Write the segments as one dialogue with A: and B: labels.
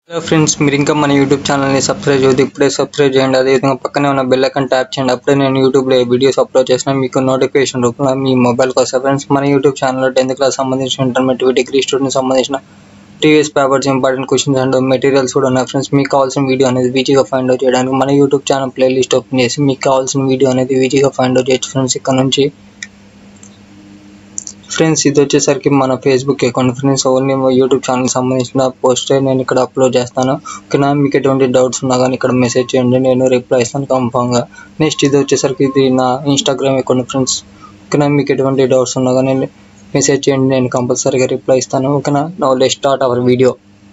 A: hello friends మీరు ఇంకా మన యూట్యూబ్ ఛానల్ని సబ్స్క్రైబ్ చేయొద్దు ఇప్పుడే సబ్స్క్రైబ్ చేయండి అదేవిధంగా పక్కనే ఉన్న బెల్ ఐకాన్ ట్యాప్ చేయండి అప్పుడే నేను యూట్యూబ్లో ఏ వీడియోస్ అప్లోడ్ చేసినా మీకు నోటిఫికేషన్ రూపంలో మీ మొబైల్కి వస్తాయి ఫ్రెండ్స్ మన యూట్యూబ్ ఛానల్లో టెన్త్ క్లాస్ సంబంధించిన ఇంటర్మీడియట్ డిగ్రీ స్టూడెంట్ సంబంధించిన టీవీఎస్ papers important questions and materials కూడా ఉన్నాయి ఫ్రెండ్స్ మీకు కావాల్సిన వీడియో అనేది ఈజీగా ఫైండ్ అవుట్ చేయడానికి మన యూట్యూబ్ ఛానల్ ప్లేలిస్ట్ ఓపెన్ చేసి మీకు కావాల్సిన వీడియో అనేది ఈజీగా ఫైండ్ అవుట్ చేయొచ్చు ఫ్రెండ్స్ ఇక్కడ నుంచి ఫ్రెండ్స్ ఇది వచ్చేసరికి మన ఫేస్బుక్ అకౌంట్ ఫ్రెండ్స్ ఓన్లీ మా యూట్యూబ్ ఛానల్ సంబంధించిన పోస్టర్ నేను ఇక్కడ అప్లోడ్ చేస్తాను ఓకేనా మీకు ఎటువంటి డౌట్స్ ఉన్నా కానీ ఇక్కడ మెసేజ్ చేయండి నేను రిప్లై ఇస్తాను కన్ఫామ్గా నెక్స్ట్ ఇది వచ్చేసరికి ఇది నా ఇన్స్టాగ్రామ్ అకౌంట్ ఫ్రెండ్స్ ఓకేనా మీకు ఎటువంటి డౌట్స్ ఉన్నా కానీ మెసేజ్ చేయండి నేను కంపల్సరీగా రిప్లై ఇస్తాను ఓకేనా no let start our video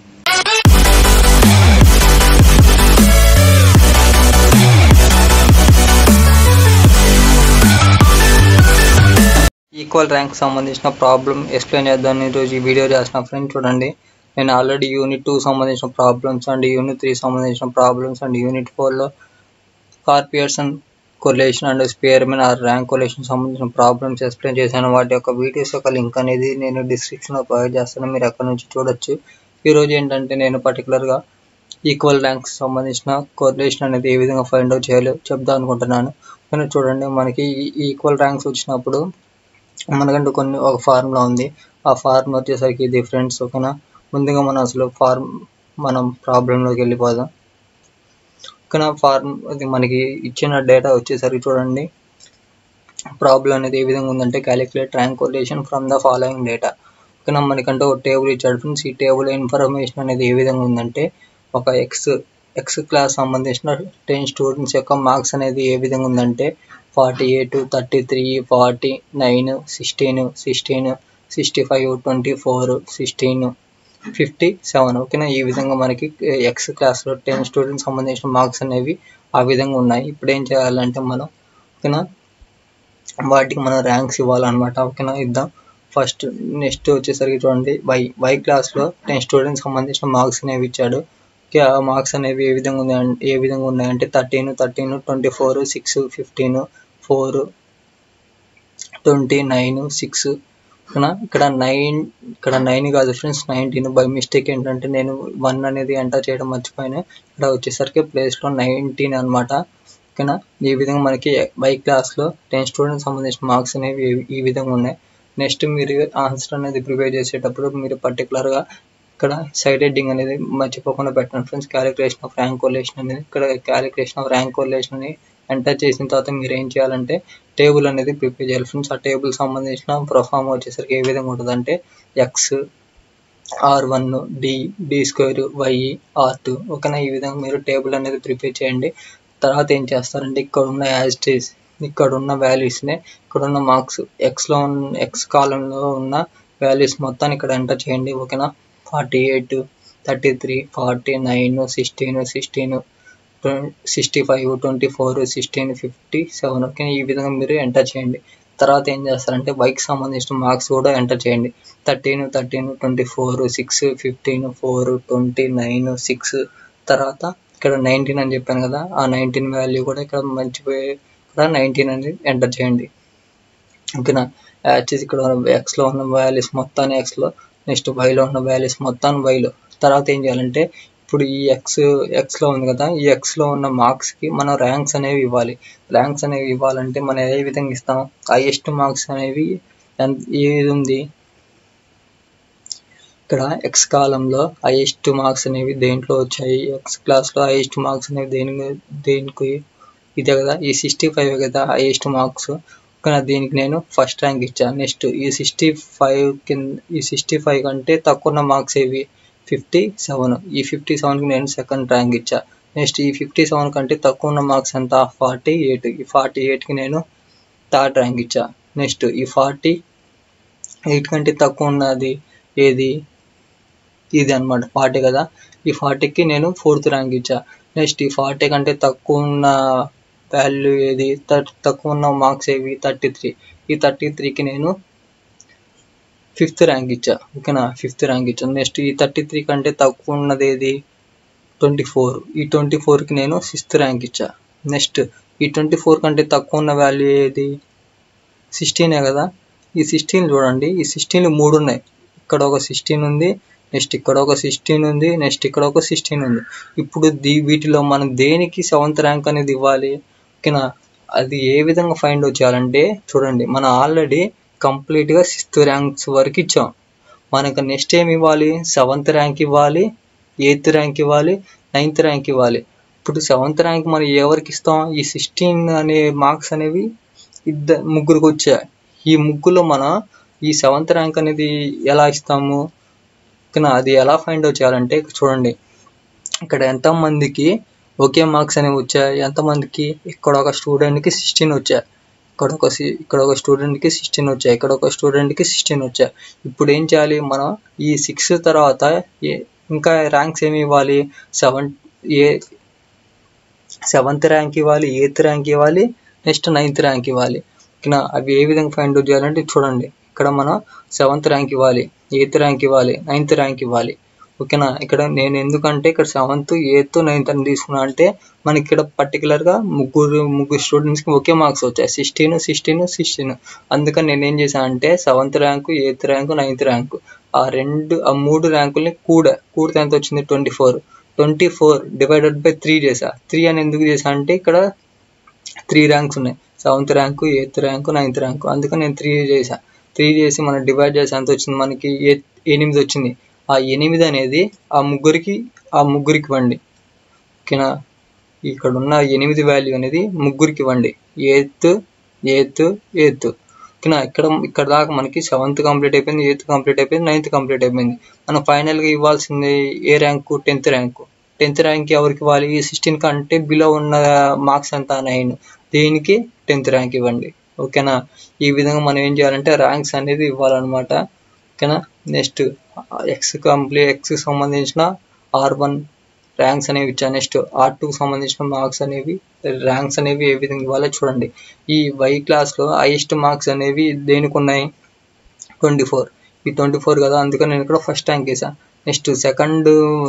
A: equal rank సంబంధించిన ప్రాబ్లం ఎక్స్ప్లెయిన్ చేద్దాం ఈరోజు ఈ వీడియో చేసిన ఫ్రెండ్ చూడండి నేను ఆల్రెడీ యూనిట్ టూ సంబంధించిన ప్రాబ్లమ్స్ అండ్ యూనిట్ త్రీ సంబంధించిన ప్రాబ్లమ్స్ అండ్ యూనిట్ ఫోర్లో Karl Pearson correlation and Spearman or rank correlation సంబంధించిన ప్రాబ్లమ్స్ ఎక్స్ప్లెయిన్ చేశాను వాటి యొక్క వీడియోస్ యొక్క లింక్ అనేది నేను డిస్క్రిప్షన్లో ప్రొవైడ్ చేస్తాను మీరు అక్కడ నుంచి చూడొచ్చు ఈరోజు ఏంటంటే నేను పర్టికులర్గా ఈక్వల్ ర్యాంక్స్ సంబంధించిన కోరిలేషన్ అనేది ఏ విధంగా ఫైండ్ అవుట్ చేయాలో చెప్దాం అనుకుంటున్నాను కానీ చూడండి మనకి ఈక్వల్ ర్యాంక్స్ వచ్చినప్పుడు మనకంటూ కొన్ని ఒక ఫార్ములా ఉంది ఆ ఫార్ములా వచ్చేసరికి ఇది ఫ్రెండ్స్ ఓకేనా ముందుగా మనం అసలు ఫార్మ్ మనం ప్రాబ్లంలోకి వెళ్ళిపోదాం ఓకేనా ఫార్మ్ అది మనకి ఇచ్చిన డేటా వచ్చేసరికి చూడండి ప్రాబ్లం అనేది ఏ విధంగా ఉందంటే calculate rank correlation from the following data ఓకేనా మనకంటే ఒక టేబుల్ ఇచ్చాడు ఫ్రెండ్స్ ఈ టేబుల్ ఇన్ఫర్మేషన్ అనేది ఏ విధంగా ఉందంటే ఒక ఎక్స్ ఎక్స్ క్లాస్ సంబంధించిన టెన్ స్టూడెంట్స్ యొక్క మార్క్స్ అనేది ఏ విధంగా ఉందంటే forty eight thirty three forty nine sixteen sixteen sixty five twenty four sixteen fifty seven ఓకేనా ఈ విధంగా మనకి ఎక్స్ క్లాస్లో టెన్ స్టూడెంట్స్ సంబంధించిన మార్క్స్ అనేవి ఆ విధంగా ఉన్నాయి ఇప్పుడు ఏం చేయాలంటే మనం ఓకేనా వాటికి మనం ర్యాంక్స్ ఇవ్వాలన్నమాట ఓకేనా ఇద్దాం ఫస్ట్ నెక్స్ట్ వచ్చేసరికి చూడండి వై వై క్లాస్లో టెన్ స్టూడెంట్స్ సంబంధించిన మార్క్స్ అనేవి ఇచ్చాడు ఓకే ఆ మార్క్స్ అనేవి ఏ విధంగా ఉన్నాయి ఏ విధంగా ఉన్నాయంటే thirteen thirteen twenty four six fifteen four twenty nine six ఇక్కడ నైన్ ఇక్కడ నైన్ కాదు ఫ్రెండ్స్ నైన్టీన్ బై మిస్టేక్ ఏంటంటే నేను వన్ అనేది ఎంటర్ చేయడం మర్చిపోయాను ఇక్కడ వచ్చేసరికి ప్లేస్లో నైన్టీన్ అనమాట ఓకేనా ఈ విధంగా మనకి బై క్లాస్లో టెన్ స్టూడెంట్స్ సంబంధించిన మార్క్స్ అనేవి ఈ విధంగా ఉన్నాయి నెక్స్ట్ మీరు ఆన్సర్ అనేది ప్రిపేర్ చేసేటప్పుడు మీరు పర్టికులర్గా ఇక్కడ సైడ్ హెడ్డింగ్ అనేది మర్చిపోకుండా పెట్టండి friends calculation of rank correlation అనేది ఇక్కడ క్యాలిక్యులేషన్ ఆఫ్ ర్యాంక్ కోలేషన్ అని ఎంటర్ చేసిన తర్వాత మీరు ఏం చేయాలంటే టేబుల్ అనేది ప్రిపేర్ చేయాలి ఫ్రెండ్స్ ఆ టేబుల్ సంబంధించిన ప్రొఫామ్ వచ్చేసరికి ఏ విధంగా ఉంటుందంటే X R one D D square Y R two ఓకేనా ఈ విధంగా మీరు టేబుల్ అనేది ప్రిపేర్ చేయండి తర్వాత ఏం చేస్తారంటే ఇక్కడ ఉన్న యాజ్టీస్ ఇక్కడ ఉన్న వాల్యూస్ని ఇక్కడ ఉన్న మార్క్స్ ఎక్స్లో ఉన్న ఎక్స్ కాలంలో ఉన్న వాల్యూస్ మొత్తాన్ని ఇక్కడ ఎంటర్ చేయండి ఓకేనా forty eight thirty three forty nine sixteen sixteen sixty five twenty four sixteen fifty seven okay ఈ విధంగా మీరు ఎంటర్ చేయండి తర్వాత ఏం చేస్తారంటే బైక్ సంబంధించిన మార్క్స్ కూడా ఎంటర్ చేయండి thirteen thirteen twenty four six fifteen four twenty nine six తర్వాత ఇక్కడ నైన్టీన్ అని చెప్పాను కదా ఆ నైన్టీన్ వాల్యూ కూడా ఇక్కడ మర్చిపోయి ఇక్కడ నైన్టీన్ అని ఎంటర్ చేయండి ఓకేనా యాక్చెస్ ఇక్కడ ఎక్స్లో ఉన్న వాల్యూస్ మొత్తాన్ని ఎక్స్లో నెక్స్ట్ వైలో ఉన్న వాల్యూస్ మొత్తాన్ని వైలో తర్వాత ఏం చేయాలంటే ఇప్పుడు ఈ ఎక్స్ ఎక్స్లో ఉంది కదా ఈ ఎక్స్లో ఉన్న మార్క్స్కి మనం ర్యాంక్స్ అనేవి ఇవ్వాలి ర్యాంక్స్ అనేవి ఇవ్వాలంటే మనం ఏ విధంగా ఇస్తాం హైయెస్ట్ మార్క్స్ అనేవి ఎంత ఏది ఉంది ఇక్కడ ఎక్స్ కాలంలో హైయెస్ట్ మార్క్స్ అనేవి దేంట్లో వచ్చాయి ఎక్స్ క్లాస్లో హైయెస్ట్ మార్క్స్ అనేవి దేని దేనికి ఇదే కదా ఈ సిక్స్టీ ఫైవ్ కదా హైయెస్ట్ మార్క్స్ కానీ దీనికి నేను ఫస్ట్ ర్యాంక్ ఇచ్చాను నెక్స్ట్ ఈ సిక్స్టీ ఫైవ్ కింద ఈ సిక్స్టీ ఫైవ్ కంటే తక్కువ ఉన్న మార్క్స్ ఏవి ఫిఫ్టీ సెవెన్ ఈ ఫిఫ్టీ సెవెన్కి నేను సెకండ్ ర్యాంక్ ఇచ్చా నెక్స్ట్ ఈ ఫిఫ్టీ సెవెన్ కంటే తక్కువ ఉన్న మార్క్స్ ఎంత ఫార్టీ ఎయిట్ ఈ ఫార్టీ ఎయిట్కి నేను థర్డ్ ర్యాంక్ ఇచ్చా నెక్స్ట్ ఈ ఫార్టీ ఎయిట్ కంటే తక్కువ ఉన్నది ఏది ఇది అనమాట ఫార్టీ కదా ఈ ఫార్టీకి నేను ఫోర్త్ ర్యాంక్ ఇచ్చా నెక్స్ట్ ఈ ఫార్టీ కంటే తక్కువ ఉన్న వాల్యూ ఏది తక్కువ ఉన్న మార్క్స్ ఏవి థర్టీ త్రీ ఈ థర్టీ త్రీకి నేను ఫిఫ్త్ ర్యాంక్ ఇచ్చా ఓకేనా ఫిఫ్త్ ర్యాంక్ ఇచ్చాను నెక్స్ట్ ఈ థర్టీ త్రీ కంటే తక్కువ ఉన్నది ఏది ట్వంటీ ఫోర్ ఈ ట్వంటీ ఫోర్కి నేను సిక్స్త్ ర్యాంక్ ఇచ్చా నెక్స్ట్ ఈ ట్వంటీ ఫోర్ కంటే తక్కువ ఉన్న వాల్యూ ఏది సిక్స్టీనే కదా ఈ సిక్స్టీన్ చూడండి ఈ సిక్స్టీన్ మూడు ఉన్నాయి ఇక్కడ ఒక సిక్స్టీన్ ఉంది నెక్స్ట్ ఇక్కడ ఒక సిక్స్టీన్ ఉంది నెక్స్ట్ ఇక్కడ ఒక సిక్స్టీన్ ఉంది ఇప్పుడు దీ వీటిలో మనం దేనికి సెవెంత్ ర్యాంక్ అనేది ఇవ్వాలి ఓకేనా అది ఏ విధంగా ఫైండ్ అవుట్ చేయాలంటే చూడండి మనం ఆల్రెడీ కంప్లీట్గా సిక్స్త్ ర్యాంక్స్ వరకు ఇచ్చాం మనకు నెక్స్ట్ ఏమి ఇవ్వాలి సెవెంత్ ర్యాంక్ ఇవ్వాలి ఎయిత్ ర్యాంక్ ఇవ్వాలి నైన్త్ ర్యాంక్ ఇవ్వాలి ఇప్పుడు సెవెంత్ ర్యాంక్ మనం ఎవరికి ఇస్తాం ఈ సిక్స్టీన్ అనే మార్క్స్ అనేవి ఇద్దరు ముగ్గురికి వచ్చాయి ఈ ముగ్గులో మనం ఈ సెవెంత్ ర్యాంక్ అనేది ఎలా ఇస్తాము ఓకేనా అది ఎలా ఫైండ్ అవుట్ చేయాలంటే చూడండి ఇక్కడ ఎంతమందికి ఒకే మార్క్స్ అనేవి వచ్చాయి ఎంతమందికి ఇక్కడ ఒక స్టూడెంట్కి సిక్స్టీన్ వచ్చాయి ఇక్కడ ఒక సి- ఇక్కడ ఒక స్టూడెంట్కి సిక్స్టీన్ వచ్చాయి ఇక్కడ ఒక స్టూడెంట్కి సిక్స్టీన్ వచ్చాయి ఇప్పుడు ఏం చేయాలి మనం ఈ సిక్స్ తర్వాత ఏ- ఇంకా ర్యాంక్స్ ఏమి ఇవ్వాలి సెవెన్ ఏ సెవెంత్ ర్యాంక్ ఇవ్వాలి ఎయిత్ ర్యాంక్ ఇవ్వాలి నెక్స్ట్ నైన్త్ ర్యాంక్ ఇవ్వాలి ఓకేనా అవి ఏ విధంగా ఫైండ్ అవుట్ చేయాలంటే చూడండి ఇక్కడ మనం సెవెంత్ ర్యాంక్ ఇవ్వాలి ఎయిత్ ర్యాంక్ ఇవ్వాలి నైన్త్ ర్యాంక్ ఇవ్వాలి ఓకేనా ఇక్కడ నేను ఎందుకంటే ఇక్కడ సెవెంత్ ఎయిత్ నైన్త్ అని తీసుకున్నా అంటే మనకి ఇక్కడ పర్టికులర్గా ముగ్గురు ముగ్గురు స్టూడెంట్స్కి ఒకే మార్క్స్ వచ్చాయి సిక్స్టీన్ సిక్స్టీన్ సిక్స్టీన్ అందుకని నేను ఏం చేశాను అంటే seventh rank eighth rank ninth rank ఆ రెండు ఆ మూడు ర్యాంకుల్ని కూడ కూడితే ఎంత వచ్చింది twenty four twenty four divided by three చేసా త్రీ అని ఎందుకు చేసా అంటే ఇక్కడ త్రీ ర్యాంక్స్ ఉన్నాయి seventh rank eighth rank ninth rank అందుకని నేను త్రీ చేసా త్రీ చేసి మనం డివైడ్ చేసి ఎంత వచ్చింది మనకి ఎ- ఎనిమిది వచ్చింది ఆ ఎనిమిది అనేది ఆ ముగ్గురికి ఆ ముగ్గురికి ఇవ్వండి ఓకేనా ఇక్కడ ఉన్న ఎనిమిది వాల్యూ అనేది ముగ్గురికి ఇవ్వండి ఎయిత్ ఎయిత్ ఎయిత్ ఓకేనా ఇక్కడ ఇక్కడ దాకా మనకి సెవెంత్ కంప్లీట్ అయిపోయింది ఎయిత్ కంప్లీట్ అయిపోయింది నైన్త్ కంప్లీట్ అయిపోయింది మనం ఫైనల్గా ఇవ్వాల్సింది ఏ rank tenth rank tenth rank ఎవరికి ఇవ్వాలి సిక్స్టీన్ కంటే బిలో ఉన్న మార్క్స్ ఎంత నైన్ దీనికి టెన్త్ ర్యాంక్ ఇవ్వండి ఓకేనా ఈ విధంగా మనం ఏం చేయాలంటే ర్యాంక్స్ అనేది ఇవ్వాలన్నమాట ఓకేనా నెక్స్ట్ ఎక్స్ కంప్లీట్ ఎక్స్కి సంబంధించిన ఆర్ వన్ ర్యాంక్స్ అనేవి ఇచ్చాను నెక్స్ట్ ఆర్ టూకి సంబంధించిన మార్క్స్ అనేవి ర్యాంక్స్ అనేవి ఏ విధంగా ఇవ్వాలో చూడండి ఈ వై క్లాస్లో హైయెస్ట్ మార్క్స్ అనేవి దేనికి ఉన్నాయి ట్వంటీ ఫోర్ ఈ ట్వంటీ ఫోర్ కదా అందుకని నేను ఇక్కడ ఫస్ట్ ర్యాంక్ వేసాను నెక్స్ట్ సెకండ్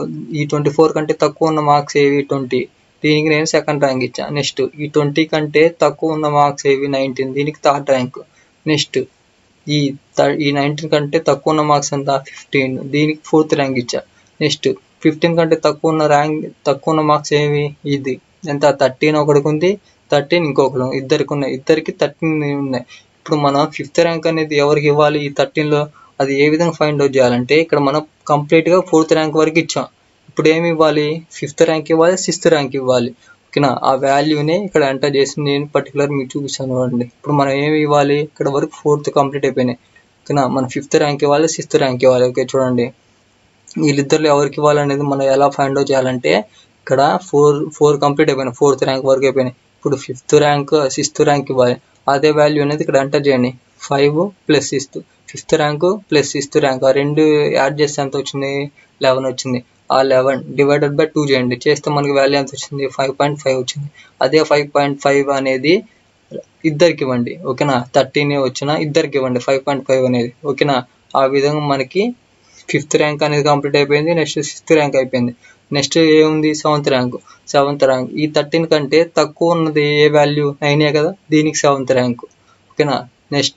A: ఈ ట్వంటీ ఫోర్ కంటే తక్కువ ఉన్న మార్క్స్ ఏవి ట్వంటీ దీనికి నేను సెకండ్ ర్యాంక్ ఇచ్చాను నెక్స్ట్ ఈ ట్వంటీ కంటే తక్కువ ఉన్న మార్క్స్ ఏవి నైన్టీన్ దీనికి థర్డ్ ర్యాంక్ నెక్స్ట్ ఈ థర్- ఈ నైన్టీన్ కంటే తక్కువ ఉన్న మార్క్స్ ఎంత ఫిఫ్టీన్ దీనికి ఫోర్త్ ర్యాంక్ ఇచ్చా నెక్స్ట్ ఫిఫ్టీన్ కంటే తక్కువ ఉన్న ర్యాంక్ తక్కువ ఉన్న మార్క్స్ ఏమి ఇది ఎంత థర్టీన్ ఒకటికి ఉంది థర్టీన్ ఇంకొకరు ఇద్దరికి ఉన్నాయి ఇద్దరికి థర్టీన్ ఉన్నాయి ఇప్పుడు మనం ఫిఫ్త్ ర్యాంక్ అనేది ఎవరికి ఇవ్వాలి ఈ 13 లో అది ఏ విధంగా ఫైండ్ అవుట్ చేయాలంటే ఇక్కడ మనం complete గా ఫోర్త్ ర్యాంక్ వరకు ఇచ్చాం ఇప్పుడు ఏమి ఇవ్వాలి ఫిఫ్త్ ర్యాంక్ ఇవ్వాలి సిక్స్త్ ర్యాంక్ ఇవ్వాలి ఓకేనా ఆ వాల్యూని ఇక్కడ ఎంటర్ చేసి నేను పర్టికులర్ మీకు చూపిస్తాను చూడండి ఇప్పుడు మనం ఏమి ఇవ్వాలి ఇక్కడ వరకు ఫోర్త్ కంప్లీట్ అయిపోయినాయి ఓకేనా మనం ఫిఫ్త్ ర్యాంక్ ఇవ్వాలి సిక్స్త్ ర్యాంక్ ఇవ్వాలి ఓకే చూడండి వీళ్ళిద్దరిలో ఎవరికి ఇవ్వాలనేది మనం ఎలా ఫైండ్ అవుట్ చేయాలంటే ఇక్కడ ఫోర్ ఫోర్ కంప్లీట్ అయిపోయినాయి ఫోర్త్ ర్యాంక్ వరకు అయిపోయినాయి ఇప్పుడు ఫిఫ్త్ ర్యాంక్ సిక్స్త్ ర్యాంక్ ఇవ్వాలి అదే వాల్యూ అనేది ఇక్కడ ఎంటర్ చేయండి five plus sixth fifth rank plus sixth rank ఆ రెండు యాడ్ చేస్తే ఎంత వచ్చింది లెవెన్ వచ్చింది ఆ లెవెన్ డివైడెడ్ బై టూ చేయండి చేస్తే మనకి వాల్యూ ఎంత వచ్చింది ఫైవ్ పాయింట్ ఫైవ్ వచ్చింది అదే ఫైవ్ పాయింట్ ఫైవ్ అనేది ఇద్దరికి ఇవ్వండి ఓకేనా థర్టీన్ వచ్చిన ఇద్దరికి ఇవ్వండి ఫైవ్ పాయింట్ ఫైవ్ అనేది ఓకేనా ఆ విధంగా మనకి ఫిఫ్త్ ర్యాంక్ అనేది కంప్లీట్ అయిపోయింది నెక్స్ట్ సిక్స్త్ ర్యాంక్ అయిపోయింది నెక్స్ట్ ఏముంది సెవెంత్ ర్యాంక్ సెవెంత్ ర్యాంక్ ఈ థర్టీన్ కంటే తక్కువ ఉన్నది ఏ వాల్యూ నైనే కదా దీనికి సెవెంత్ ర్యాంక్ ఓకేనా నెక్స్ట్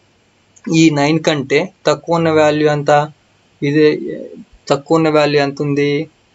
A: ఈ నైన్ కంటే తక్కువ ఉన్న వాల్యూ ఎంత ఇదే తక్కువ ఉన్న వాల్యూ ఎంత ఉంది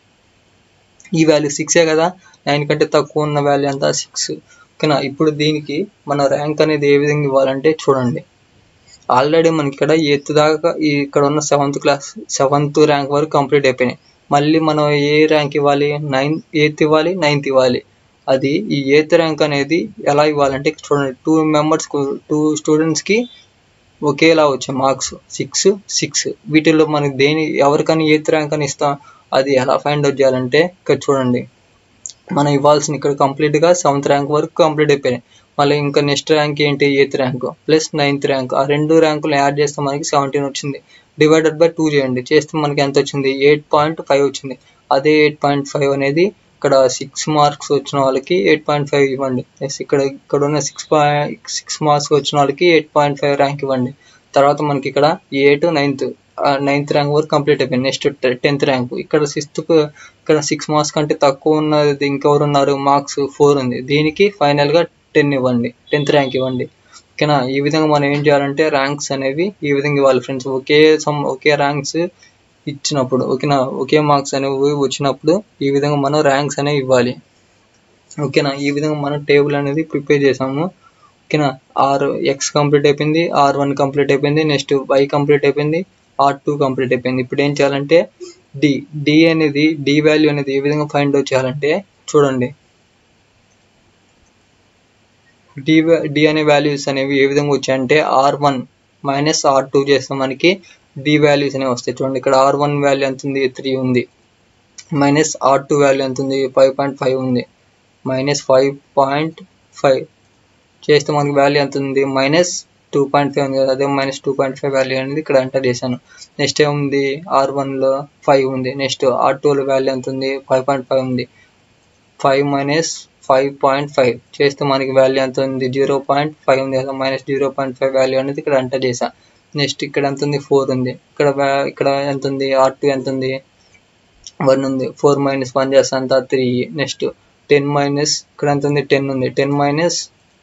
A: ఈ వాల్యూ సిక్సే కదా నైన్ కంటే తక్కువ ఉన్న వాల్యూ ఎంత సిక్స్ ఓకేనా ఇప్పుడు దీనికి మన ర్యాంక్ అనేది ఏ విధంగా ఇవ్వాలంటే చూడండి ఆల్రెడీ మనకి ఇక్కడ ఎయిత్ దాకా ఈ ఇక్కడ ఉన్న సెవెంత్ క్లాస్ సెవెంత్ ర్యాంక్ వరకు కంప్లీట్ అయిపోయినాయి మళ్ళీ మనం ఏ ర్యాంక్ ఇవ్వాలి నైన్ ఎయిత్ ఇవ్వాలి నైన్త్ ఇవ్వాలి అది ఈ ఎయిత్ ర్యాంక్ అనేది ఎలా ఇవ్వాలంటే చూడండి టూ మెంబర్స్ టూ స్టూడెంట్స్కి ఒకేలా వచ్చే మార్క్స్ సిక్స్ సిక్స్ వీటిల్లో మనకి దేని ఎవరికైనా ఎయిత్ ర్యాంక్ అని ఇస్తాం అది ఎలా ఫైండ్ అవుట్ చేయాలంటే ఇక్కడ చూడండి మనం ఇవ్వాల్సిన ఇక్కడ కంప్లీట్గా సెవెంత్ ర్యాంక్ వరకు కంప్లీట్ అయిపోయినాయి మళ్ళీ ఇంకా నెక్స్ట్ ర్యాంక్ ఏంటి eighth rank plus ninth rank ఆ రెండు ర్యాంకులు యాడ్ చేస్తే మనకి సెవెంటీన్ వచ్చింది డివైడెడ్ బై టూ చేయండి చేస్తే మనకి ఎంత వచ్చింది ఎయిట్ పాయింట్ ఫైవ్ వచ్చింది అదే ఎయిట్ పాయింట్ ఫైవ్ అనేది ఇక్కడ సిక్స్ మార్క్స్ వచ్చిన వాళ్ళకి ఎయిట్ పాయింట్ ఫైవ్ ఇవ్వండి Yes, ఇక్కడ ఇక్కడ ఉన్న సిక్స్ పాయింట్ సిక్స్ మార్క్స్ వచ్చిన వాళ్ళకి ఎయిట్ పాయింట్ ఫైవ్ ర్యాంక్ ఇవ్వండి తర్వాత మనకి ఇక్కడ ఎయిట్ నైన్త్ నైన్త్ ర్యాంక్ వరకు కంప్లీట్ అయిపోయింది నెక్స్ట్ టెన్త్ ర్యాంక్ ఇక్కడ సిక్స్త్ ఇక్కడ సిక్స్ మార్క్స్ కంటే తక్కువ ఉన్నది ఇంకెవరు ఉన్నారు మార్క్స్ ఫోర్ ఉంది దీనికి ఫైనల్ గా టెన్ ఇవ్వండి టెన్త్ ర్యాంక్ ఇవ్వండి ఓకేనా ఈ విధంగా మనం ఏం చేయాలంటే ర్యాంక్స్ అనేవి ఈ విధంగా ఇవ్వాలి ఫ్రెండ్స్ ఒకే సమ్ ఒకే ర్యాంక్స్ ఇచ్చినప్పుడు ఓకేనా ఒకే మార్క్స్ అనేవి వచ్చినప్పుడు ఈ విధంగా మనం ర్యాంక్స్ అనేవి ఇవ్వాలి ఓకేనా ఈ విధంగా మనం టేబుల్ అనేది ప్రిపేర్ చేసాము ఓకేనా ఆర్ ఎక్స్ కంప్లీట్ అయిపోయింది ఆర్ వన్ కంప్లీట్ అయిపోయింది నెక్స్ట్ వై కంప్లీట్ అయిపోయింది ఆర్ టూ కంప్లీట్ అయిపోయింది ఇప్పుడు ఏం చేయాలంటే డి డి అనేది డి వాల్యూ అనేది ఏ విధంగా ఫైండ్ అవుట్ చేయాలంటే చూడండి డి డి అనే వాల్యూస్ అనేవి ఏ విధంగా వచ్చాయంటే R one minus R two చేస్తే మనకి డి వాల్యూస్ అనేవి వస్తాయి చూడండి ఇక్కడ ఆర్ వన్ వాల్యూ ఎంత ఉంది త్రీ ఉంది మైనస్ ఆర్ టూ వాల్యూ ఎంత ఉంది ఫైవ్ పాయింట్ ఫైవ్ ఉంది మైనస్ ఫైవ్ పాయింట్ ఫైవ్ చేస్తే మనకి వాల్యూ ఎంత ఉంది మైనస్ టూ పాయింట్ ఫైవ్ ఉంది కదా అదే minus two point five value అనేది ఇక్కడ ఎంటర్ చేశాను నెక్స్ట్ ఏముంది ఆర్ వన్లో ఫైవ్ ఉంది నెక్స్ట్ ఆర్ టూలో వాల్యూ ఎంత ఉంది ఫైవ్ పాయింట్ ఫైవ్ ఉంది five minus five point five చేస్తే మనకి వాల్యూ ఎంత ఉంది జీరో పాయింట్ ఫైవ్ ఉంది కదా minus zero point five value అనేది ఇక్కడ ఎంటర్ చేసా నెక్స్ట్ ఇక్కడ ఎంత ఉంది ఫోర్ ఉంది ఇక్కడ ఇక్కడ ఎంత ఉంది ఆర్ టూ ఎంత ఉంది వన్ ఉంది ఫోర్ మైనస్ వన్ చేస్తే అంత త్రీ నెక్స్ట్ టెన్ మైనస్ ఇక్కడ ఎంత ఉంది టెన్ ఉంది ten minus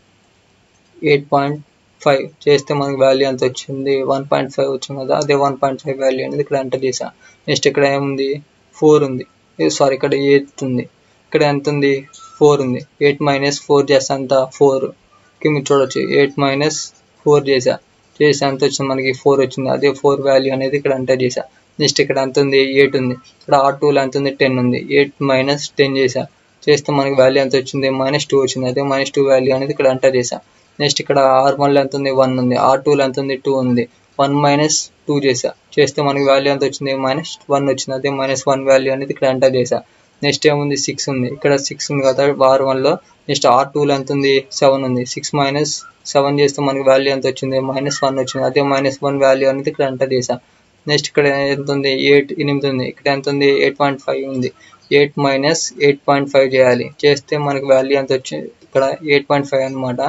A: eight point five చేస్తే మనకి వాల్యూ ఎంత వచ్చింది వన్ పాయింట్ ఫైవ్ వచ్చింది కదా అదే వన్ పాయింట్ ఫైవ్ వాల్యూ అనేది ఇక్కడ ఎంటర్ చేసా నెక్స్ట్ ఇక్కడ ఏముంది ఫోర్ ఉంది సారీ ఇక్కడ ఎయిత్ ఉంది ఇక్కడ ఎంత ఉంది ఫోర్ ఉంది ఎయిట్ మైనస్ ఫోర్ చేస్తే అంత ఫోర్ మీరు చూడొచ్చు ఎయిట్ మైనస్ ఫోర్ చేసా చేసి ఎంత వచ్చింది మనకి ఫోర్ వచ్చింది అదే ఫోర్ వాల్యూ అనేది ఇక్కడ ఎంటర్ చేసా నెక్స్ట్ ఇక్కడ ఎంత ఉంది ఎయిట్ ఉంది ఇక్కడ ఆర్ టూలో ఎంత ఉంది టెన్ ఉంది ఎయిట్ మైనస్ టెన్ చేసా చేస్తే మనకి వాల్యూ ఎంత వచ్చింది మైనస్ టూ వచ్చింది అదే మైనస్ టూ వాల్యూ అనేది ఇక్కడ ఎంటర్ చేసా నెక్స్ట్ ఇక్కడ ఆర్ వన్లో ఎంత ఉంది వన్ ఉంది ఆర్ టూలో ఎంత ఉంది టూ ఉంది వన్ మైనస్ టూ చేసా చేస్తే మనకి వాల్యూ ఎంత వచ్చింది మైనస్ వన్ వచ్చింది అదే మైనస్ వన్ వాల్యూ అనేది ఇక్కడ ఎంటర్ చేసా నెక్స్ట్ ఏముంది సిక్స్ ఉంది ఇక్కడ సిక్స్ ఉంది కదా ఆర్ వన్లో నెక్స్ట్ ఆర్ టూలో ఎంత ఉంది సెవెన్ ఉంది సిక్స్ మైనస్ సెవెన్ చేస్తే మనకి వాల్యూ ఎంత వచ్చింది మైనస్ వన్ వచ్చింది అదే మైనస్ వన్ వాల్యూ అనేది ఇక్కడ ఎంటర్ చేసా నెక్స్ట్ ఇక్కడ ఎంత ఉంది ఎయిట్ ఎనిమిది ఉంది ఇక్కడ ఎంత ఉంది ఎయిట్ పాయింట్ ఫైవ్ ఉంది eight minus eight point five చేయాలి చేస్తే మనకి వాల్యూ ఎంత వచ్చింది ఇక్కడ ఎయిట్ పాయింట్ ఫైవ్ అనమాట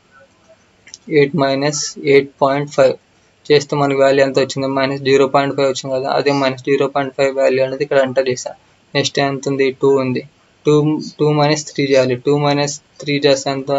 A: eight minus eight point five చేస్తే మనకి వాల్యూ ఎంత వచ్చింది మైనస్ జీరో పాయింట్ ఫైవ్ వచ్చింది కదా అదే minus zero point five value అనేది ఇక్కడ ఎంటర్ చేసా నెక్స్ట్ ఎంత ఉంది టూ ఉంది టూ టూ మైనస్ త్రీ చేయాలి టూ మైనస్ త్రీ చేస్తే ఎంత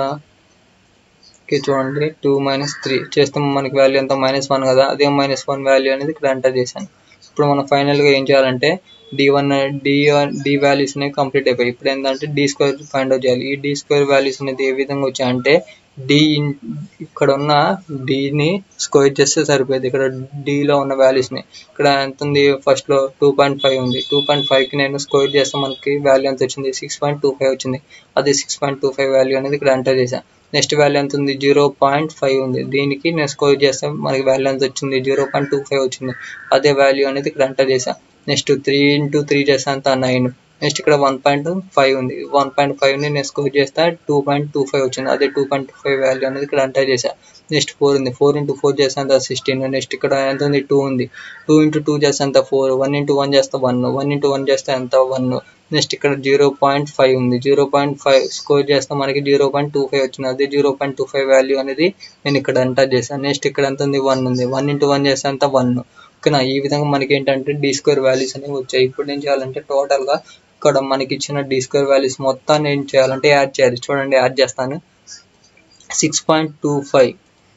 A: చూడండి టూ మైనస్ త్రీ చేస్తే మనకి వాల్యూ ఎంత మైనస్ వన్ కదా అదే మైనస్ వన్ వాల్యూ అనేది ఇక్కడ ఎంటర్ చేశాను ఇప్పుడు మనం ఫైనల్గా ఏం చేయాలంటే D one D D values అనేవి కంప్లీట్ అయిపోయి ఇప్పుడు ఏంటంటే డి స్క్వేర్ ఫైండ్ అవుట్ చేయాలి ఈ డి స్క్వేర్ వాల్యూస్ అనేది ఏ విధంగా వచ్చాయంటే డి ఇక్కడ ఉన్న డిని స్క్వేర్ చేస్తే సరిపోయింది ఇక్కడ డిలో ఉన్న వాల్యూస్ని ఇక్కడ ఎంత ఉంది ఫస్ట్లో టూ పాయింట్ ఫైవ్ ఉంది టూ పాయింట్ ఫైవ్కి నేను స్క్వేర్ చేస్తే మనకి వాల్యూ ఎంత వచ్చింది సిక్స్ పాయింట్ టూ ఫైవ్ వచ్చింది అదే six point two five value అనేది ఇక్కడ ఎంటర్ చేశాను నెక్స్ట్ వాల్యూ ఎంత ఉంది జీరో పాయింట్ ఫైవ్ ఉంది దీనికి నేను స్కోర్ చేస్తే మనకి వాల్యూ ఎంత వచ్చింది జీరో పాయింట్ టూ ఫైవ్ వచ్చింది అదే వాల్యూ అనేది ఇక్కడ ఎంటర్ చేసా నెక్స్ట్ త్రీ ఇంటూ త్రీ చేస్తే అంత నైన్ నెక్స్ట్ ఇక్కడ వన్ పాయింట్ ఫైవ్ ఉంది వన్ పాయింట్ ఫైవ్ని నేను స్కోర్ చేస్తే టూ పాయింట్ టూ ఫైవ్ వచ్చింది అదే two point two five value అనేది ఇక్కడ ఎంటర్ చేసా నెక్స్ట్ ఫోర్ ఉంది ఫోర్ ఇంటూ ఫోర్ చేస్తే అంత సిక్స్టీన్ నెక్స్ట్ ఇక్కడ ఎంత ఉంది టూ ఉంది టూ ఇంటూ టూ చేస్తే అంత ఫోర్ వన్ ఇంటూ వన్ చేస్తే వన్ వన్ ఇంటూ వన్ చేస్తే ఎంత వన్ నెక్స్ట్ ఇక్కడ జీరో పాయింట్ ఫైవ్ ఉంది జీరో పాయింట్ ఫైవ్ స్కోర్ చేస్తే మనకి జీరో పాయింట్ టూ ఫైవ్ వచ్చింది అదే zero point two five value అనేది నేను ఇక్కడ ఎంటర్ చేశాను నెక్స్ట్ ఇక్కడ ఎంత ఉంది వన్ ఉంది వన్ ఇంటూ వన్ చేస్తే అంత వన్ ఓకేనా ఈ విధంగా మనకి ఏంటంటే డి స్క్వేర్ వాల్యూస్ అనేవి వచ్చాయి ఇప్పుడు ఏం చేయాలంటే టోటల్గా ఇక్కడ మనకి ఇచ్చిన డి స్క్వేర్ వాల్యూస్ మొత్తాన్ని ఏం చేయాలంటే యాడ్ చేయాలి చూడండి యాడ్ చేస్తాను సిక్స్ పాయింట్ టూ ఫైవ్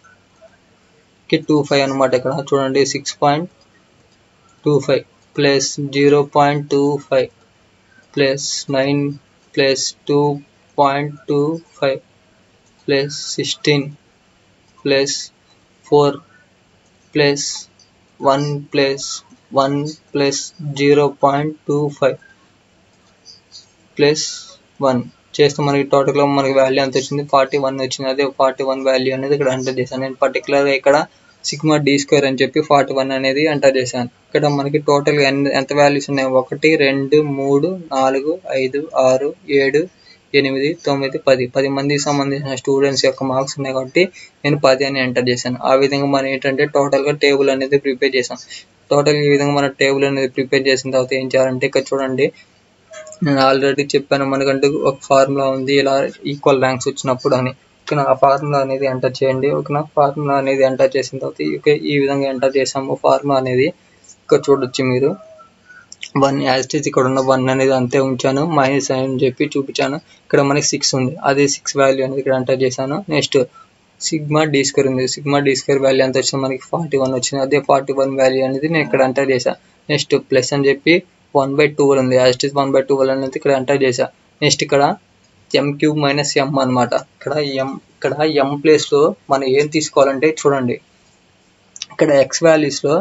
A: కి టూ ఫైవ్ అనమాట ఇక్కడ చూడండి six point two five plus zero point two five plus nine plus two point two five plus sixteen plus four plus one plus one plus zero point two five plus one చేస్తే మనకి టోటల్గా మనకి value ఎంత వచ్చింది forty one వచ్చింది అదే forty one value అనేది ఇక్కడ ఎంటర్ చేశాను నేను పర్టికులర్గా ఇక్కడ సిగ్మా డి స్క్వేర్ అని చెప్పి ఫార్టీ వన్ అనేది ఎంటర్ చేశాను ఇక్కడ మనకి టోటల్గా ఎంత వాల్యూస్ ఉన్నాయి ఒకటి రెండు మూడు నాలుగు ఐదు ఆరు ఏడు ఎనిమిది తొమ్మిది పది పది మందికి సంబంధించిన స్టూడెంట్స్ యొక్క మార్క్స్ ఉన్నాయి కాబట్టి నేను పది అని ఎంటర్ చేశాను ఆ విధంగా మనం ఏంటంటే టోటల్గా టేబుల్ అనేది ప్రిపేర్ చేసాం టోటల్ ఈ విధంగా మన టేబుల్ అనేది ప్రిపేర్ చేసిన తర్వాత ఏం చేయాలంటే ఇక్కడ చూడండి నేను ఆల్రెడీ చెప్పాను మనకంటూ ఒక ఫార్ములా ఉంది ఇలా ఈక్వల్ ర్యాంక్స్ వచ్చినప్పుడు అని ఓకేనా ఆ ఫార్ములా అనేది ఎంటర్ చేయండి ఓకేనా ఫార్ములా అనేది ఎంటర్ చేసిన తర్వాత ఓకే ఈ విధంగా ఎంటర్ చేసాము ఫార్ములా అనేది ఇక్కడ చూడొచ్చు మీరు వన్ యాజిటీస్ ఇక్కడ ఉన్న వన్ అనేది అంతే ఉంచాను మైనస్ అని చెప్పి చూపించాను ఇక్కడ మనకి సిక్స్ ఉంది అదే సిక్స్ వాల్యూ అనేది ఇక్కడ ఎంటర్ చేశాను నెక్స్ట్ సిగ్మా డి స్క్వేర్ ఉంది సిగ్మా డి స్క్వేర్ వాల్యూ ఎంత వచ్చింది మనకి ఫార్టీ వన్ వచ్చింది అదే ఫార్టీ వన్ వాల్యూ అనేది నేను ఇక్కడ ఎంటర్ చేశాను నెక్స్ట్ ప్లస్ అని చెప్పి వన్ బై ట్వెల్వ్ ఉంది as it one by twelve అనేది ఇక్కడ ఎంటర్ చేసా నెక్స్ట్ ఇక్కడ ఎం క్యూబ్ మైనస్ ఎం అనమాట ఇక్కడ ఎం ఇక్కడ ఎం ప్లేస్లో మనం ఏం తీసుకోవాలంటే చూడండి ఇక్కడ ఎక్స్ వాల్యూస్లో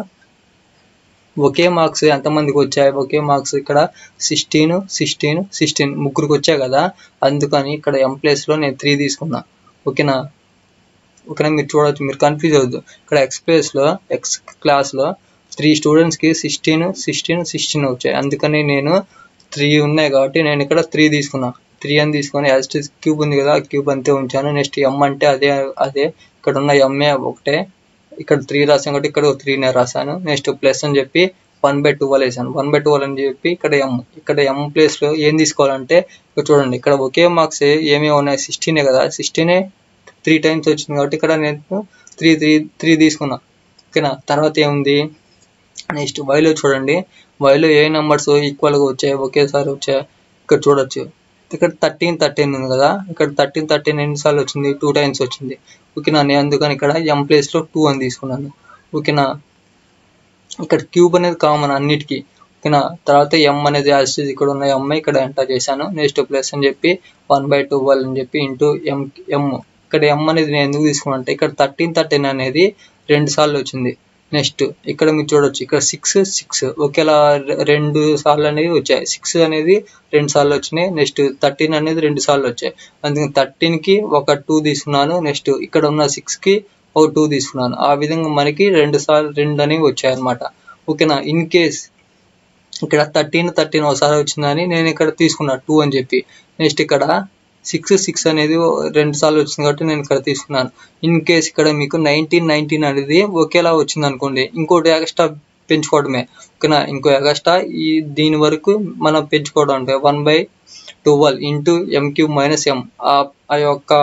A: ఒకే మార్క్స్ ఎంతమందికి వచ్చాయి ఒకే మార్క్స్ ఇక్కడ సిక్స్టీన్ సిక్స్టీన్ సిక్స్టీన్ ముగ్గురికి వచ్చాయి కదా అందుకని ఇక్కడ ఎం ప్లేస్లో నేను త్రీ తీసుకున్నా ఓకేనా ఓకేనా మీరు చూడవచ్చు మీరు కన్ఫ్యూజ్ అవ్వద్దు ఇక్కడ ఎక్స్ ప్లేస్లో ఎక్స్ క్లాస్లో త్రీ స్టూడెంట్స్కి సిక్స్టీన్ సిక్స్టీన్ సిక్స్టీన్ వచ్చాయి అందుకని నేను త్రీ ఉన్నాయి కాబట్టి నేను ఇక్కడ త్రీ తీసుకున్నా త్రీ అని తీసుకొని యాజ్ క్యూబ్ ఉంది కదా క్యూబ్ అంతే ఉంచాను నెక్స్ట్ ఎం అంటే అదే అదే ఇక్కడ ఉన్న ఎంఏ ఒకటే ఇక్కడ త్రీ రాసాను కాబట్టి ఇక్కడ త్రీనే రాశాను నెక్స్ట్ ప్లస్ అని చెప్పి వన్ బై ట్వెల్వ్ వేసాను వన్ బై ట్వెల్వ్ అని చెప్పి ఇక్కడ ఎం ఇక్కడ ఎం ప్లేస్లో ఏం తీసుకోవాలంటే ఇక్కడ చూడండి ఇక్కడ ఒకే మార్క్స్ ఏమేమి ఉన్నాయి సిక్స్టీనే కదా సిక్స్టీనే త్రీ టైమ్స్ వచ్చింది కాబట్టి ఇక్కడ నేను త్రీ త్రీ త్రీ తీసుకున్నా ఓకేనా తర్వాత ఏముంది నెక్స్ట్ వైలో చూడండి వైలో ఏ నెంబర్స్ ఈక్వల్గా వచ్చాయి ఒకేసారి వచ్చాయి ఇక్కడ చూడొచ్చు ఇక్కడ థర్టీన్ థర్టీన్ ఉంది కదా ఇక్కడ థర్టీన్ థర్టీన్ ఎన్నిసార్లు వచ్చింది టూ టైమ్స్ వచ్చింది ఓకేనా నేను అందుకని ఇక్కడ ఎం ప్లేస్లో టూ అని తీసుకున్నాను ఓకేనా ఇక్కడ క్యూబ్ అనేది కామన్ అన్నిటికీ ఓకేనా తర్వాత ఎం అనేది యాజ్ ఇక్కడ ఉన్న ఎం ఇక్కడ ఎంటర్ చేశాను నెక్స్ట్ ప్లస్ అని చెప్పి వన్ బై టూ అని చెప్పి ఇంటూ ఎం ఎం ఇక్కడ ఎం అనేది నేను ఎందుకు తీసుకున్నా అంటే ఇక్కడ థర్టీన్ థర్టీన్ అనేది రెండు సార్లు వచ్చింది నెక్స్ట్ ఇక్కడ మీరు చూడొచ్చు ఇక్కడ సిక్స్ సిక్స్ ఒకేలా రెండు సార్లు అనేది వచ్చాయి సిక్స్ అనేది రెండు సార్లు వచ్చినాయి నెక్స్ట్ థర్టీన్ అనేది రెండు సార్లు వచ్చాయి అందుకని థర్టీన్కి ఒక టూ తీసుకున్నాను నెక్స్ట్ ఇక్కడ ఉన్న సిక్స్కి ఒక టూ తీసుకున్నాను ఆ విధంగా మనకి రెండు సార్లు రెండు అనేవి వచ్చాయి అనమాట ఓకేనా ఇన్ కేస్ ఇక్కడ థర్టీన్ థర్టీన్ ఒకసారి వచ్చిందని నేను ఇక్కడ తీసుకున్నా టూ అని చెప్పి నెక్స్ట్ ఇక్కడ సిక్స్ సిక్స్ అనేది రెండు సార్లు వచ్చింది కాబట్టి నేను ఇక్కడ తీసుకున్నాను ఇన్ కేస్ ఇక్కడ మీకు నైన్టీన్ నైన్టీన్ అనేది ఒకేలా వచ్చింది అనుకోండి ఇంకోటి ఎక్స్ట్రా పెంచుకోవడమే ఓకేనా ఇంకో ఎక్స్ట్రా ఈ దీని వరకు మనం పెంచుకోవడం అంటే one by twelve into M cube minus M ఆ యొక్క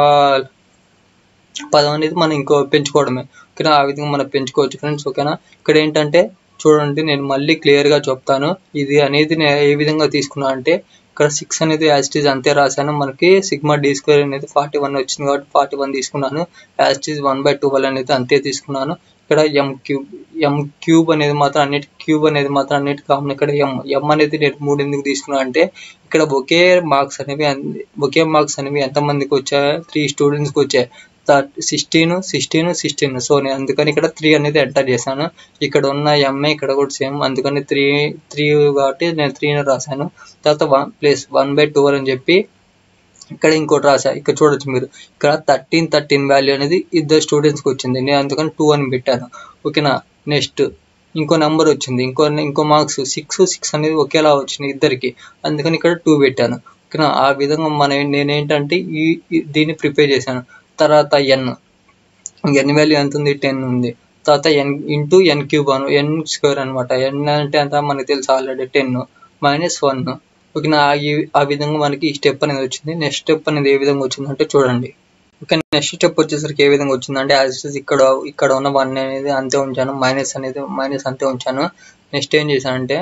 A: పదం అనేది మనం ఇంకో పెంచుకోవడమే ఓకేనా ఆ విధంగా మనం పెంచుకోవచ్చు ఫ్రెండ్స్ ఓకేనా ఇక్కడ ఏంటంటే చూడండి నేను మళ్ళీ క్లియర్గా చెప్తాను ఇది అనేది నేను ఏ విధంగా తీసుకున్నా అంటే ఇక్కడ సిక్స్ అనేది యాస్టీజ్ అంతే రాశాను మనకి సిగ్మా డి స్క్వేర్ అనేది ఫార్టీ వన్ వచ్చింది కాబట్టి ఫార్టీ వన్ తీసుకున్నాను యాస్టీజ్ వన్ బై ట్వెల్వ్ అనేది అంతే తీసుకున్నాను ఇక్కడ ఎం క్యూబ్ ఎం క్యూబ్ అనేది మాత్రం అన్నిటి క్యూబ్ అనేది మాత్రం అన్నిటి కామన్ ఇక్కడ ఎం ఎం అనేది నేను మూడు ఎందుకు తీసుకున్నా అంటే ఇక్కడ ఒకే మార్క్స్ అనేవి ఒకే మార్క్స్ అనేవి ఎంతమందికి వచ్చాయి త్రీ స్టూడెంట్స్కి వచ్చాయి సిక్స్టీన్ సిక్స్టీన్ సిక్స్టీన్ సో నేను అందుకని ఇక్కడ త్రీ అనేది ఎంటర్ చేశాను ఇక్కడ ఉన్న ఎంఏ ఇక్కడ కూడా సేమ్ అందుకని త్రీ త్రీ కాబట్టి నేను త్రీని రాశాను తర్వాత one plus one by two అని చెప్పి ఇక్కడ ఇంకోటి రాసా ఇక్కడ చూడొచ్చు మీరు ఇక్కడ థర్టీన్ థర్టీన్ వాల్యూ అనేది ఇద్దరు స్టూడెంట్స్కి వచ్చింది నేను అందుకని టూ అని పెట్టాను ఓకేనా నెక్స్ట్ ఇంకో నెంబర్ వచ్చింది ఇంకో ఇంకో మార్క్స్ సిక్స్ సిక్స్ అనేది ఒకేలా వచ్చింది ఇద్దరికి అందుకని ఇక్కడ టూ పెట్టాను ఓకేనా ఆ విధంగా మన నేనేంటంటే ఈ దీన్ని ప్రిపేర్ చేశాను తర్వాత ఎన్ ఎన్ వాల్యూ ఎంత ఉంది టెన్ ఉంది తర్వాత ఎన్ ఇంటూ ఎన్ క్యూబ్ అను ఎన్ స్క్వేర్ అనమాట ఎన్ అంటే ఎంత మనకి తెలుసు already ten minus one okay ఆ విధంగా మనకి ఈ స్టెప్ అనేది వచ్చింది నెక్స్ట్ స్టెప్ అనేది ఏ విధంగా వచ్చిందంటే చూడండి ఓకే నెక్స్ట్ స్టెప్ వచ్చేసరికి ఏ విధంగా వచ్చిందంటే యాజ్ ఇక్కడ ఇక్కడ ఉన్న వన్ అనేది అంతే ఉంచాను మైనస్ అనేది మైనస్ అంతే ఉంచాను నెక్స్ట్ ఏం చేశానంటే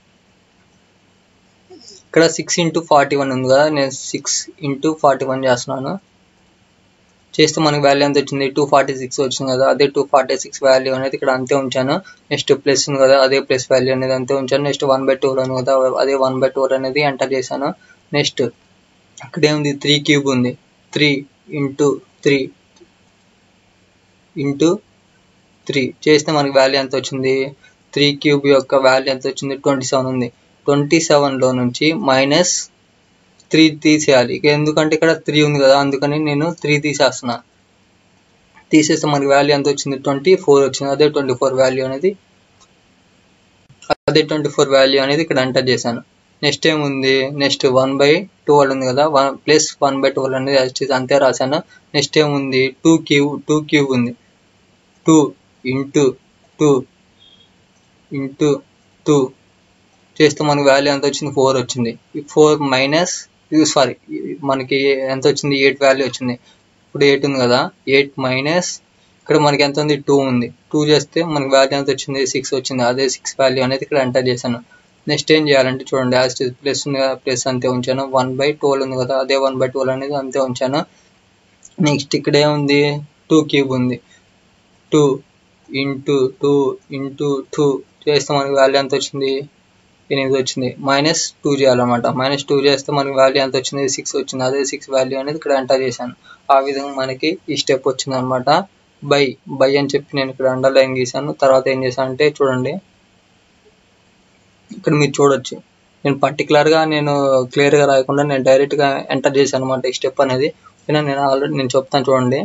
A: ఇక్కడ సిక్స్ ఇంటూ ఫార్టీ వన్ ఉంది కదా నేను సిక్స్ ఇంటూ ఫార్టీ వన్ చేస్తున్నాను చేస్తే మనకి వాల్యూ ఎంత వచ్చింది టూ ఫార్టీ సిక్స్ వచ్చింది కదా అదే టూ ఫార్టీ సిక్స్ వాల్యూ అనేది ఇక్కడ అంతే ఉంచాను నెక్స్ట్ ప్లస్ ఉంది కదా అదే ప్లస్ వాల్యూ అనేది అంతే ఉంచాను నెక్స్ట్ వన్ బై టూ ఉంది కదా అదే వన్ బై టూ అనేది ఎంటర్ చేశాను నెక్స్ట్ ఇక్కడ ఏముంది త్రీ క్యూబ్ ఉంది three into three into three చేస్తే మనకి వాల్యూ ఎంత వచ్చింది త్రీ క్యూబ్ యొక్క వాల్యూ ఎంత వచ్చింది ట్వంటీ సెవెన్ ఉంది ట్వంటీ సెవెన్లో నుంచి మైనస్ త్రీ తీసేయాలి ఇక ఎందుకంటే ఇక్కడ త్రీ ఉంది కదా అందుకని నేను త్రీ తీసేస్తున్నా తీసేస్తే మనకి వాల్యూ ఎంత వచ్చింది ట్వంటీ ఫోర్ వచ్చింది అదే ట్వంటీ ఫోర్ వాల్యూ అనేది అదే ట్వంటీ ఫోర్ వాల్యూ అనేది ఇక్కడ ఎంటర్ చేశాను నెక్స్ట్ ఏముంది నెక్స్ట్ వన్ బై ట్వెల్వ్ ఉంది కదా one plus one by twelve అనేది అంతే రాశాను నెక్స్ట్ ఏముంది టూ క్యూబ్ టూ క్యూబ్ ఉంది two into two into two చేస్తే మనకి వాల్యూ ఎంత వచ్చింది ఫోర్ వచ్చింది ఫోర్ మైనస్ సారీ మనకి ఎంత వచ్చింది ఎయిట్ వాల్యూ వచ్చింది ఇప్పుడు ఎయిట్ ఉంది కదా ఎయిట్ మైనస్ ఇక్కడ మనకి ఎంత ఉంది టూ ఉంది టూ చేస్తే మనకి వాల్యూ ఎంత వచ్చింది సిక్స్ వచ్చింది అదే సిక్స్ వాల్యూ అనేది ఇక్కడ ఎంటర్ చేశాను నెక్స్ట్ ఏం చేయాలంటే చూడండి యాజ్ ప్లస్ ఉంది కదా ప్లస్ అంతే ఉంచాను వన్ బై ట్వెల్వ్ ఉంది కదా అదే వన్ బై ట్వెల్వ్ అనేది అంతే ఉంచాను నెక్స్ట్ ఇక్కడ ఏముంది టూ క్యూబ్ ఉంది two into two into two చేస్తే మనకి వాల్యూ ఎంత వచ్చింది ఎనిమిది వచ్చింది మైనస్ టూ చేయాలన్నమాట మైనస్ టూ చేస్తే మనకి వాల్యూ ఎంత వచ్చింది సిక్స్ వచ్చింది అదే సిక్స్ వాల్యూ అనేది ఇక్కడ ఎంటర్ చేశాను ఆ విధంగా మనకి ఈ స్టెప్ వచ్చింది అనమాట బై బై అని చెప్పి నేను ఇక్కడ అండర్లైన్ గీసాను తర్వాత ఏం చేశాను అంటే చూడండి ఇక్కడ మీరు చూడొచ్చు నేను పర్టికులర్గా నేను క్లియర్గా రాయకుండా నేను డైరెక్ట్గా ఎంటర్ చేశాను అనమాట ఈ స్టెప్ అనేది ఓకేనా నేను ఆల్రెడీ నేను చెప్తాను చూడండి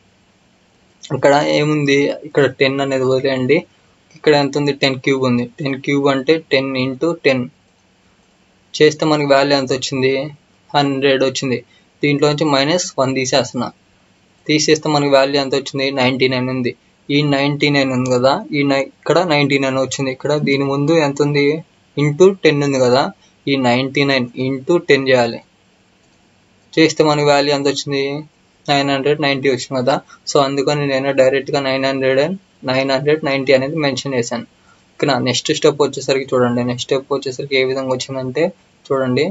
A: ఇక్కడ ఏముంది ఇక్కడ టెన్ అనేది వదిలేయండి ఇక్కడ ఎంత ఉంది టెన్ క్యూబ్ ఉంది టెన్ క్యూబ్ అంటే టెన్ ఇంటూ టెన్ చేస్తే మనకి వాల్యూ ఎంత వచ్చింది హండ్రెడ్ వచ్చింది దీంట్లోంచి మైనస్ వన్ తీసేస్తున్నా తీసేస్తే మనకి వాల్యూ ఎంత వచ్చింది నైంటీ నైన్ ఉంది ఈ నైంటీ నైన్ ఉంది కదా ఈ నై ఇక్కడ నైంటీ నైన్ వచ్చింది ఇక్కడ దీని ముందు ఎంత ఉంది ఇంటూ టెన్ ఉంది కదా ఈ నైంటీ నైన్ ఇంటూ టెన్ చేయాలి చేస్తే మనకి వాల్యూ ఎంత వచ్చింది నైన్ హండ్రెడ్ నైంటీ వచ్చింది కదా సో అందుకని నేను డైరెక్ట్గా nine hundred and nine hundred ninety అనేది మెన్షన్ చేశాను ఇక్కడ నెక్స్ట్ స్టెప్ వచ్చేసరికి చూడండి నెక్స్ట్ స్టెప్ వచ్చేసరికి ఏ విధంగా వచ్చిందంటే చూడండి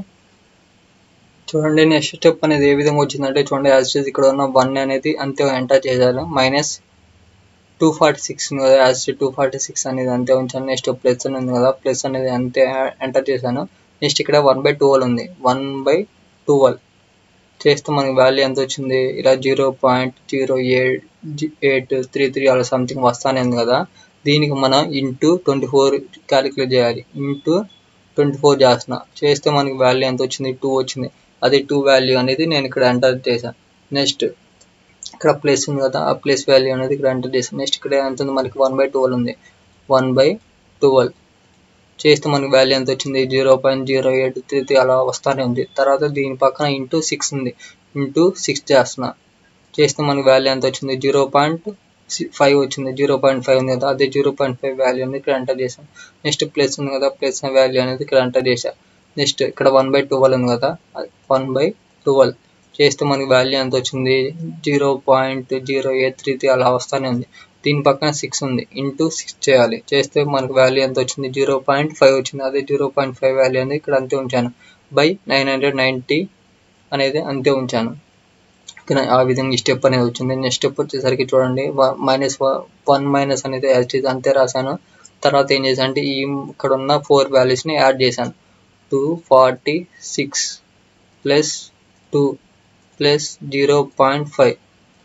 A: చూడండి నెక్స్ట్ స్టెప్ అనేది ఏ విధంగా వచ్చిందంటే చూడండి యాజ్ ఇక్కడ ఉన్న వన్ అనేది అంతే ఎంటర్ చేయాలి మైనస్ టూ ఫార్టీ సిక్స్ ఉంది కదా యాజ్ టూ ఫార్టీ సిక్స్ అనేది అంతే ఉంచాను నెక్స్ట్ ప్లస్ అని ఉంది కదా ప్లస్ అనేది అంతే ఎంటర్ చేశాను నెక్స్ట్ ఇక్కడ వన్ బై ట్వెల్వ్ ఉంది వన్ బై ట్వెల్వ్ చేస్తే మనకి వాల్యూ ఎంత వచ్చింది ఇలా zero point zero eight eight three three అలా సంథింగ్ వస్తానే ఉంది కదా దీనికి మనం ఇంటూ ట్వంటీ ఫోర్ క్యాలిక్యులేట్ చేయాలి ఇంటూ ట్వంటీ ఫోర్ చేస్తున్నా చేస్తే మనకి వాల్యూ ఎంత వచ్చింది టూ వచ్చింది అదే టూ వాల్యూ అనేది నేను ఇక్కడ ఎంటర్ చేశాను నెక్స్ట్ ఇక్కడ ప్లేస్ ఉంది కదా ఆ ప్లేస్ వాల్యూ అనేది ఇక్కడ ఎంటర్ చేశాను నెక్స్ట్ ఇక్కడ ఎంత ఉంది మనకి వన్ బై ట్వెల్వ్ ఉంది వన్ బై ట్వెల్వ్ చేస్తే మనకి వాల్యూ ఎంత వచ్చింది zero point zero eight three three అలా వస్తానే ఉంది తర్వాత దీని పక్కన ఇంటూ సిక్స్ ఉంది ఇంటూ సిక్స్ చేస్తున్నా చేస్తే మనకి వాల్యూ ఎంత వచ్చింది జీరో పాయింట్ ఫైవ్ వచ్చింది జీరో పాయింట్ ఫైవ్ ఉంది కదా అదే జీరో పాయింట్ ఫైవ్ వాల్యూ అనేది ఇక్కడ ఎంటర్ చేశాను నెక్స్ట్ ప్లస్ ఉంది కదా ప్లస్ వాల్యూ అనేది ఇక్కడ ఎంటర్ చేశాను నెక్స్ట్ ఇక్కడ వన్ బై ట్వెల్వ్ ఉంది కదా వన్ బై ట్వెల్వ్ చేస్తే మనకి వాల్యూ ఎంత వచ్చింది zero point zero eight three three అలా వస్తానే ఉంది దీని పక్కన సిక్స్ ఉంది ఇంటూ సిక్స్ చేయాలి చేస్తే మనకు వాల్యూ ఎంత వచ్చింది జీరో పాయింట్ ఫైవ్ వచ్చింది అదే జీరో పాయింట్ ఫైవ్ వాల్యూ అనేది ఇక్కడ అంతే ఉంచాను బై నైన్ హండ్రెడ్ నైంటీ అనేది అంతే ఉంచాను ఇక్కడ ఆ విధంగా ఈ స్టెప్ అనేది వచ్చింది నెక్స్ట్ స్టెప్ వచ్చేసరికి చూడండి మైనస్ వన్ మైనస్ అనేది యాడ్ చేసి అంతే రాశాను తర్వాత ఏం చేశాను అంటే ఈ ఇక్కడ ఉన్న ఫోర్ వాల్యూస్ని యాడ్ చేశాను two forty six plus two plus zero point five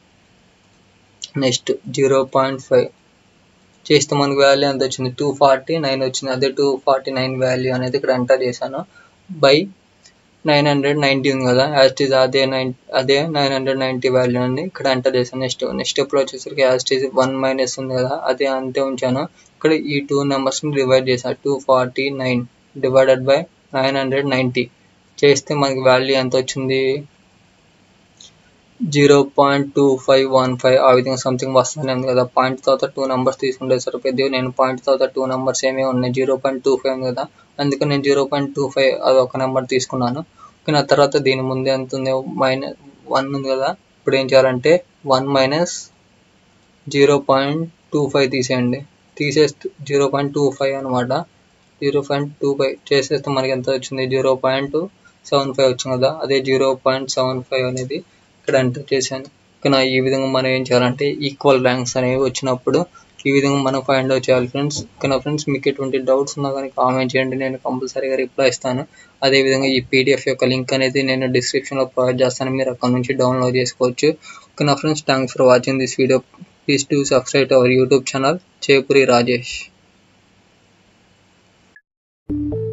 A: next zero point five చేస్తే మనకు వాల్యూ ఎంత వచ్చింది టూ ఫార్టీ నైన్ వచ్చింది అదే టూ ఫార్టీ నైన్ వాల్యూ అనేది ఇక్కడ ఎంటర్ చేశాను బై నైన్ హండ్రెడ్ నైంటీ ఉంది కదా యాజ్ ఇస్ అదే నైన్ అదే నైన్ హండ్రెడ్ నైంటీ వాల్యూ అని ఇక్కడ ఎంటర్ చేశాను నెక్స్ట్ నెక్స్ట్ స్టెప్లో వచ్చేసరికి యాజ్ ఇస్ వన్ మైనస్ ఉంది కదా అదే అంతే ఉంచాను ఇక్కడ ఈ టూ నెంబర్స్ని డివైడ్ చేశాను two forty nine divided by nine hundred ninety చేస్తే మనకి వాల్యూ ఎంత వచ్చింది zero point two five one five ఆ విధంగా సంథింగ్ వస్తూనే ఉంది కదా పాయింట్ తర్వాత టూ నెంబర్స్ తీసుకుంటే సరిపోద్ది నేను పాయింట్ తర్వాత టూ నెంబర్స్ ఏమీ ఉన్నాయి జీరో పాయింట్ టూ ఫైవ్ ఉంది కదా అందుకని నేను జీరో పాయింట్ టూ ఫైవ్ అది ఒక నెంబర్ తీసుకున్నాను కానీ ఆ తర్వాత దీని ముందు ఎంత ఉంది మైనస్ వన్ ఉంది కదా ఇప్పుడు ఏం చేయాలంటే one minus zero point two five తీసేయండి తీసేస్తే జీరో పాయింట్ టూ ఫైవ్ అనమాట జీరో పాయింట్ టూ ఫైవ్ చేసేస్తే మనకి ఎంత వచ్చింది జీరో పాయింట్ సెవెన్ ఫైవ్ వచ్చింది కదా అదే జీరో పాయింట్ సెవెన్ ఫైవ్ అనేది ఇక్కడ ఎంటర్ చేశాను ఇక్కడ ఈ విధంగా మనం ఏం చేయాలంటే ఈక్వల్ ర్యాంక్స్ అనేవి వచ్చినప్పుడు ఈ విధంగా మనం ఫైండ్ అవుట్ చేయాలి ఫ్రెండ్స్ కానీ ఫ్రెండ్స్ మీకు ఎటువంటి డౌట్స్ ఉన్నా కానీ కామెంట్ చేయండి నేను కంపల్సరీగా రిప్లై ఇస్తాను అదేవిధంగా ఈ పీడిఎఫ్ యొక్క లింక్ అనేది నేను డిస్క్రిప్షన్లో ప్రొవైడ్ చేస్తాను మీరు అక్కడ నుంచి డౌన్లోడ్ చేసుకోవచ్చు ఓకే నా friends thanks for watching this video please to subscribe our YouTube channel Chepuri Rajesh